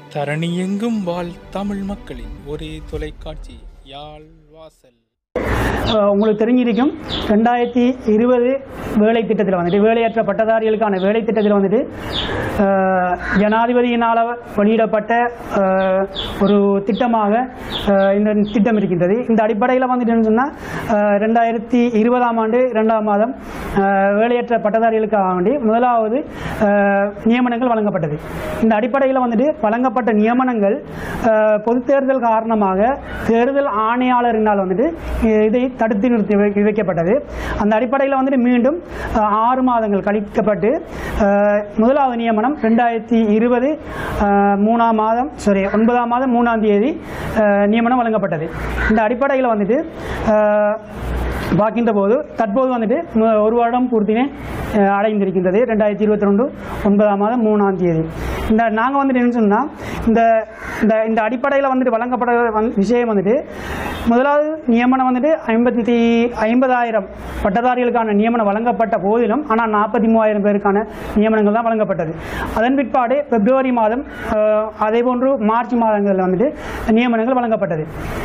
தரணியெங்கும் வாழ் தமிழ் மக்களின் ஒரே தொலைக்காட்சி யாழ் வாசல் அஹ் உங்களுக்கு தெரிஞ்சிருக்கும் ரெண்டாயிரத்தி இருபது வேலை திட்டத்தில் வந்துட்டு வேலையற்ற பட்டதாரிகளுக்கான வேலை திட்டத்தில் வந்துட்டு அஹ், ஜனாதிபதியினால் வெளியிடப்பட்ட அஹ், ஒரு திட்டமாக அஹ், இந்த திட்டம் இருக்கின்றது இந்த அடிப்படையில் வந்துட்டு சொன்னால் ரெண்டாயிரத்தி இருபதாம் ஆண்டு இரண்டாம் மாதம் அஹ், வேலையற்ற பட்டதாரிகளுக்காக வேண்டி முதலாவது அஹ், நியமனங்கள் வழங்கப்பட்டது இந்த அடிப்படையில் வந்துட்டு வழங்கப்பட்ட நியமனங்கள் அஹ், பொதுத் தேர்தல் காரணமாக தேர்தல் ஆணையாளரினால் வந்துட்டு இ- இதை தடுத்து நிறுத்தி வை- வைக்கப்பட்டது அந்த அடிப்படையில் வந்துட்டு மீண்டும் அஹ், ஆறு மாதங்கள் கழிக்கப்பட்டு அஹ், முதலாவது நியமனம் ரெண்டாயிரத்தி இருபது மூணாம் மாதம் சாரி ஒன்பதாம் மாதம் மூணாம் தேதி அஹ், நியமனம் வழங்கப்பட்டது இந்த அடிப்படையில் வந்துட்டு அஹ், பார்க்கின்ற போது தற்போது வந்துட்டு மு- ஒரு வருடம் பூர்த்தினே அஹ், அடைந்திருக்கின்றது ரெண்டாயிரத்தி இருபத்தி ரெண்டு ஒன்பதாம் மாதம் மூணாம் தேதி இந்த நாங்கள் வந்துட்டு என்ன சொன்னால் இந்த இந்த இந்த அடிப்படையில் வந்துட்டு வழங்கப்பட வந் விஷயம் வந்துட்டு முதலாவது நியமனம் வந்துட்டு ஐம்பத்தி ஐம்பதாயிரம் பட்டதாரிகளுக்கான நியமனம் வழங்கப்பட்ட போதிலும் ஆனால் நாற்பத்தி மூவாயிரம் பேருக்கான நியமனங்கள் தான் வழங்கப்பட்டது அதன் பிற்பாடு பிப்ரவரி மாதம் அஹ், அதே போன்று மார்ச் மாதங்களில் வந்துட்டு நியமனங்கள் வழங்கப்பட்டது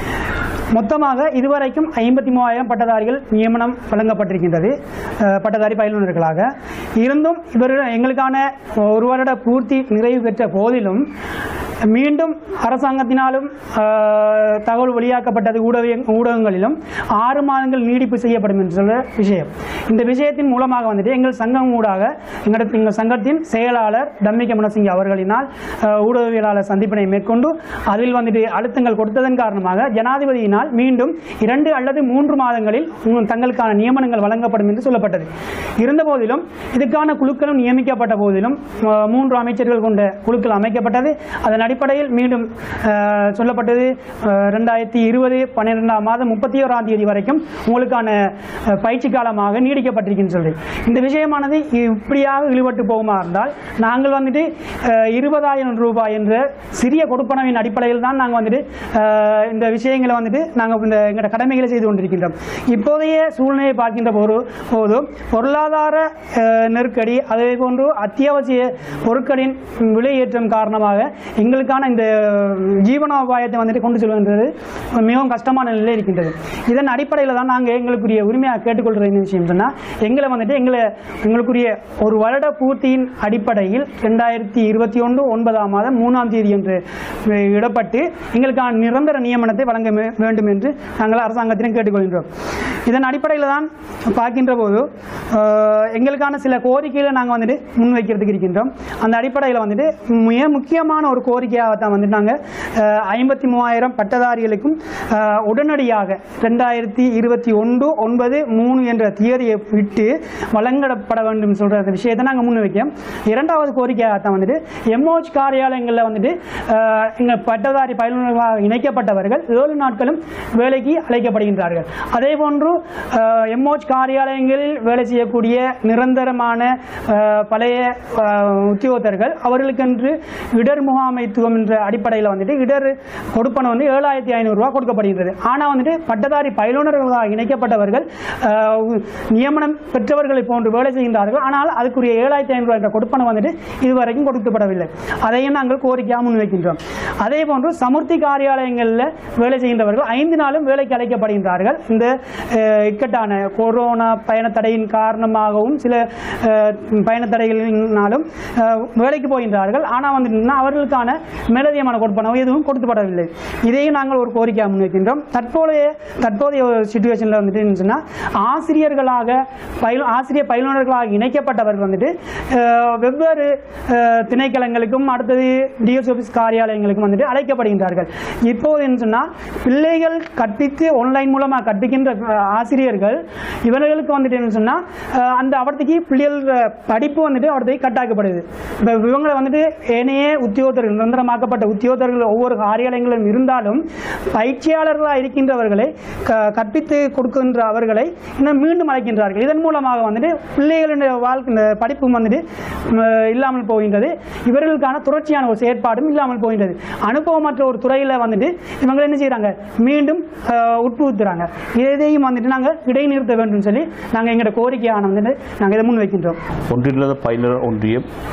மொத்தமாக இதுவரைக்கும் ஐம்பத்தி மூவாயிரம் பட்டதாரிகள் நியமனம் வழங்கப்பட்டிருக்கின்றது அஹ், பட்டதாரி பயிலுநர்களாக இருந்தும் இவர்கள் எங்களுக்கான ஒரு வருட பூர்த்தி நிறைவு பெற்ற போதிலும் மீண்டும் அரசாங்கத்தினாலும் அஹ், தகவல் வெளியாக்கப்பட்டது ஊடக ஊடகங்களிலும் ஆறு மாதங்கள் நீடிப்பு செய்யப்படும் என்று சொல்ல விஷயம் இந்த விஷயத்தின் மூலமாக வந்துட்டு எங்கள் சங்கம் ஊடாக எங்களோட எங்கள் சங்கத்தின் செயலாளர் தம்மிக மனசிங்க அவர்களினால் அஹ், ஊடகவியலாளர் சந்திப்பினை மேற்கொண்டு அதில் வந்துட்டு அழுத்தங்கள் கொடுத்ததன் காரணமாக ஜனாதிபதியினால் மீண்டும் இரண்டு அல்லது மூன்று மாதங்களில் உம், தங்களுக்கான நியமனங்கள் வழங்கப்படும் என்று சொல்லப்பட்டது இருந்த போதிலும் இதுக்கான குழுக்களும் நியமிக்கப்பட்ட போதிலும் அஹ், மூன்று அமைச்சர்கள் கொண்ட குழுக்கள் அமைக்கப்பட்டது அதன் அடிப்படையில் மீண்டும் அஹ், சொல்லப்பட்டது அஹ், ரெண்டாயிரத்தி இருபது பன்னிரெண்டாம் மாதம் முப்பத்தி ஓராம் தேதி வரைக்கும் உங்களுக்கான அஹ், பயிற்சி காலமாக நீடிக்கப்பட்டிருக்குன்னு சொல்லி இந்த விஷயமானது இப்படியாக இழுபட்டு போகுமா இருந்தால் நாங்கள் வந்துட்டு அஹ், இருபதாயிரம் ரூபாய் என்ற சிறிய கொடுப்பனவின் அடிப்படையில் தான் நாங்கள் வந்துட்டு அஹ், இந்த விஷயங்களை வந்துட்டு நாங்கள் இந்த எங்களோட கடமைகளை செய்து கொண்டிருக்கின்றோம் இப்போதைய சூழ்நிலையை பார்க்கின்ற போது போது பொருளாதார அஹ், நெருக்கடி அதே போன்று அத்தியாவசிய பொருட்களின் விலையேற்றம் காரணமாக எங்களுக்கான இந்த ஜீவனோபாயத்தை வந்துட்டு கொண்டு செல்வதென்றது மிகவும் கஷ்டமான நிலை இருக்கின்றது இதன் அடிப்படையில் தான் நாங்கள் எங்களுக்குரிய உரிமையாக கேட்டுக்கொள்கிற இந்த விஷயம் சொன்னால் எங்களை வந்துட்டு எங்களை எங்களுக்குரிய ஒரு வருட பூர்த்தியின் அடிப்படையில் ரெண்டாயிரத்தி இருபத்தி ஒன்று ஒன்பதாம் மாதம் மூணாம் தேதி என்று அஹ், இடப்பட்டு எங்களுக்கான நிரந்தர நியமனத்தை வழங்க வே- வேண்டும் என்று நாங்கள் அரசாங்கத்திடம் கேட்டுக்கொள்கின்றோம் இதன் அடிப்படையில் தான் பார்க்கின்ற போது அஹ், எங்களுக்கான சில கோரிக்கைகளை நாங்கள் வந்துட்டு முன்வைக்கிறதுக்கு இருக்கின்றோம் அந்த அடிப்படையில் வந்துட்டு மிக முக்கியமான ஒரு கோரிக்கையாக தான் வந்துட்டு நாங்கள் ஐம்பத்தி மூவாயிரம் பட்டதாரிகளுக்கும் அஹ், உடனடியாக ரெண்டாயிரத்தி இருபத்தி ஒன்று ஒன்பது மூணு என்ற தியரியை விட்டு வழங்கப்பட வேண்டும் சொல்கிற அந்த விஷயத்தை நாங்கள் முன்வைக்கிறோம் இரண்டாவது கோரிக்கையாக தான் வந்துட்டு எம்ஓஹெச் காரியாலயங்களில் வந்துட்டு அஹ், எங்கள் பட்டதாரி பயிலுநர்களாக இணைக்கப்பட்டவர்கள் ஏழு நாட்களும் வேலைக்கு அழைக்கப்படுகின்றார்கள் அதே போன்று எம்ஓஹெச் காரியாலயங்களில் வேலை செய்யக்கூடிய நிரந்தரமான அஹ், பழைய அஹ், உத்தியோகத்தர்கள் அவர்களுக்கென்று இடர் முகாமைத்துவம் என்ற அடிப்படையில் வந்துட்டு இடர் கொடுப்பன வந்து ஏழாயிரத்தி ஐநூறுரூவா கொடுக்கப்படுகின்றது ஆனால் வந்துட்டு பட்டதாரி பயிலுநர்களாக இணைக்கப்பட்டவர்கள் அஹ், நியமனம் பெற்றவர்களை போன்று வேலை செய்கின்றார்கள் ஆனால் அதுக்குரிய ஏழாயிரத்தி ஐநூறு என்ற கொடுப்பனை வந்துட்டு இதுவரைக்கும் கொடுக்கப்படவில்லை அதையும் நாங்கள் கோரிக்கையாக முன்வைக்கின்றோம் அதே போன்று சமுர்த்தி காரியாலயங்களில் வேலை செய்கின்றவர்கள் ஐந்து நாளும் வேலைக்கு அழைக்கப்படுகின்றார்கள் இந்த அஹ், இக்கட்டான கொரோனா பயணத்தடையின் காரணமாகவும் சில அஹ், பயணத்தடைகளினாலும் அஹ், வேலைக்கு போகின்றார்கள் ஆனால் வந்து இன்னும் அவர்களுக்கான மேலதிகமான கொடுப்பனவு எதுவும் கொடுக்கப்படவில்லை இதையும் நாங்கள் ஒரு கோரிக்கையாக முன்வைக்கின்றோம் தற்போதைய தற்போதைய சுச்சுவேஷனில் வந்துட்டு இருந்துச்சுன்னா ஆசிரியர்களாக பயில் ஆசிரியர் பயிலுநர்களாக இணைக்கப்பட்டவர்கள் வந்துட்டு அஹ், வெவ்வேறு அஹ், திணைக்களங்களுக்கும் அடுத்தது டிஎஸ் ஆஃபீஸ் காரியாலயங்களுக்கும் வந்துட்டு அழைக்கப்படுகின்றார்கள் இப்போது என்ன சொன்னால் பிள்ளைகள் கற்பித்து ஆன்லைன் மூலமாக கற்பிக்கின்ற அஹ், ஆசிரியர்கள் இவர்களுக்கு வந்துட்டு என்ன சொன்னால் அஹ், அந்த அவர்த்துக்கு பிள்ளைகள் படிப்பு வந்துட்டு அவர்த்துக்கு கட்டாக்கப்படுது இப்போ இவங்களை வந்துட்டு ஏனைய உத்தியோகத்தர்கள் நிரந்தரமாக்கப்பட்ட உத்தியோகத்தர்கள் ஒவ்வொரு காரியாலயங்களும் இருந்தாலும் பயிற்சியாளர்களாக இருக்கின்றவர்களை க- கற்பித்து கொடுக்கின்ற அவர்களை இன்னும் மீண்டும் அழைக்கின்றார்கள் இதன் மூலமாக வந்துட்டு பிள்ளைகளுடைய வாழ்க்கை இந்த படிப்பும் வந்துட்டு ம, இல்லாமல் போகின்றது இவர்களுக்கான தொடர்ச்சியான ஒரு செயற்பாடும் இல்லாமல் போகின்றது அனுபவமற்ற ஒரு துறையில் வந்துட்டு இவங்க என்ன செய்கிறாங்க மீண்டும் அஹ், உட்புகுத்துறாங்க இதையும் வந்துட்டு நாங்கள் இடைநிறுத்த வேண்டும் சொல்லி நாங்கள் எங்களோட கோரிக்கையான வந்துட்டு நாங்கள் இதை முன் வைக்கின்றோம் ஒன்றில்லாத பயிலர் ஒன்றியம்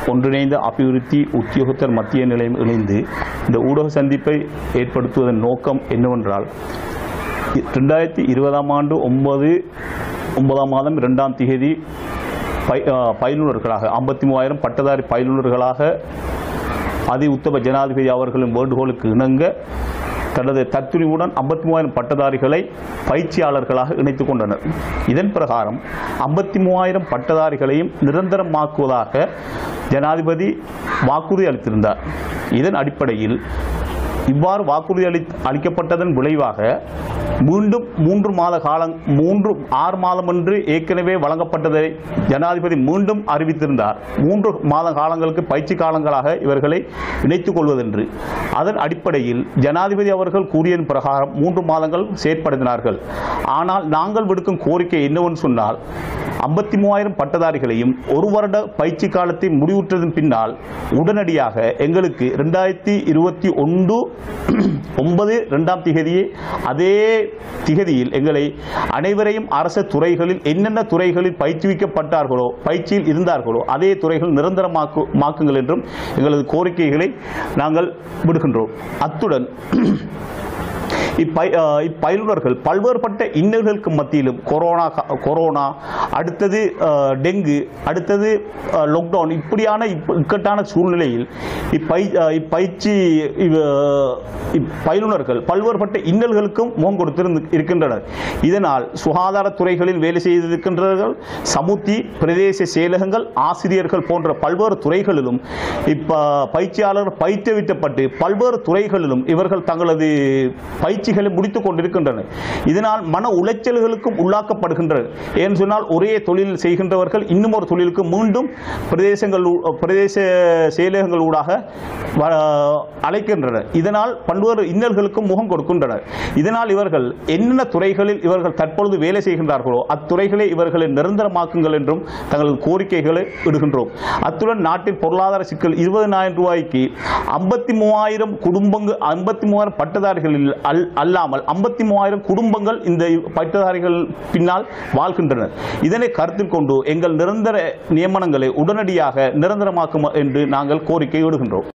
ஒன்றிணைந்த அபிவிருத்தி உத்தியோகத்தர் மத்திய நிலையம் இணைந்து இந்த ஊடக சந்திப்பை ஏற்படுத்துவதன் நோக்கம் என்னவென்றால் ரெண்டாயிரத்தி இருபதாம் ஆண்டு ஒன்பது ஒன்பதாம் மாதம் இரண்டாம் தேதி பை ஆ, பயிலுனர்களாக ஐம்பத்தி மூவாயிரம் பட்டதாரி பயிலுனர்களாக அதி உத்தம ஜனாதிபதி அவர்களின் வேண்டுகோளுக்கு இணங்க தனது தத்துணிவுடன் ஐம்பத்தி மூவாயிரம் பட்டதாரிகளை பயிற்சியாளர்களாக இணைத்துக் கொண்டனர் இதன் பிரகாரம் ஐம்பத்தி மூவாயிரம் பட்டதாரிகளையும் நிரந்தரமாக்குவதாக ஜனாதிபதி வாக்குறுதி அளித்திருந்தார் இதன் அடிப்படையில் இவ்வாறு வாக்குறுதி அளி அளிக்கப்பட்டதன் விளைவாக மீண்டும் மூன்று மாத காலம் மூன்று ஆறு மாதம் என்று ஏற்கனவே வழங்கப்பட்டதை ஜனாதிபதி மீண்டும் அறிவித்திருந்தார் மூன்று மாத காலங்களுக்கு பயிற்சி காலங்களாக இவர்களை இணைத்துக் கொள்வதென்று அதன் அடிப்படையில் ஜனாதிபதி அவர்கள் கூறியதன் பிரகாரம் மூன்று மாதங்கள் செயற்படுத்தினார்கள் ஆனால் நாங்கள் விடுக்கும் கோரிக்கை என்னவென்று சொன்னால் ஐம்பத்தி மூவாயிரம் பட்டதாரிகளையும் ஒரு வருட பயிற்சி காலத்தை முடிவுற்றதன் பின்னால் உடனடியாக எங்களுக்கு ரெண்டாயிரத்தி இருபத்தி ஒன்று ஒன்பது ரெண்டாம் திகதியே அதே திகதியில் எங்களை அனைவரையும் அரச துறைகளில் என்னென்ன துறைகளில் பயிற்றுவிக்கப்பட்டார்களோ பயிற்சியில் இருந்தார்களோ அதே துறைகள் நிரந்தரமாக்கு மாக்குங்கள் என்றும் எங்களது கோரிக்கைகளை நாங்கள் விடுகின்றோம் அத்துடன் இப்பை அஹ் இப்பயிலுனர்கள் பல்வேறுபட்ட இன்னல்களுக்கு மத்தியிலும் கொரோனா கா- கொரோனா அடுத்தது அஹ், டெங்கு அடுத்தது அஹ், லாக்டவுன் இப்படியான இப்ப- இக்கட்டான சூழ்நிலையில் இப்பை அஹ், இப்பயிற்சி இவ- இப்பயிலுனர்கள் பல்வேறுபட்ட இன்னல்களுக்கும் முகம் கொடுத்திருந்து இருக்கின்றனர் இதனால் சுகாதாரத்துறைகளில் வேலை செய்திருக்கின்றவர்கள் சமுத்தி பிரதேச செயலகங்கள் ஆசிரியர்கள் போன்ற பல்வேறு துறைகளிலும் இப்ப பயிற்சியாளர் பயிற்றுவிக்கப்பட்டு பல்வேறு துறைகளிலும் இவர்கள் தங்களது பயிற்சிகளை முடித்துக் கொண்டிருக்கின்றனர் இதனால் மன உளைச்சல்களுக்கும் உள்ளாக்கப்படுகின்றனர் ஏன்னு சொன்னால் ஒரே தொழில் செய்கின்றவர்கள் இன்னும் ஒரு தொழிலுக்கு மீண்டும் பிரதேசங்கள் ஊ- பிரதேச செயலகங்கள் ஊடாக வ- அழைக்கின்றனர் இதனால் பல்வேறு இன்னல்களுக்கும் முகம் கொடுக்கின்றனர் இதனால் இவர்கள் என்னென்ன துறைகளில் இவர்கள் தற்பொழுது வேலை செய்கின்றார்களோ அத்துறைகளை இவர்களை நிரந்தரமாக்குங்கள் என்றும் தங்களது கோரிக்கைகளை இடுகின்றோம் அத்துடன் நாட்டின் பொருளாதார சிக்கல் இருபதனாயிரம் ரூபாய்க்கு ஐம்பத்தி மூவாயிரம் குடும்பங்கள் ஐம்பத்தி மூவாயிரம் பட்டதாரிகளில் அல் அல்லாமல் ஐம்பத்தி மூவாயிரம் குடும்பங்கள் இந்த பட்டதாரிகள் பின்னால் வாழ்கின்றனர் இதனை கருத்தில் கொண்டு எங்கள் நிரந்தர நியமனங்களை உடனடியாக நிரந்தரமாக்கும் என்று நாங்கள் கோரிக்கை விடுகின்றோம்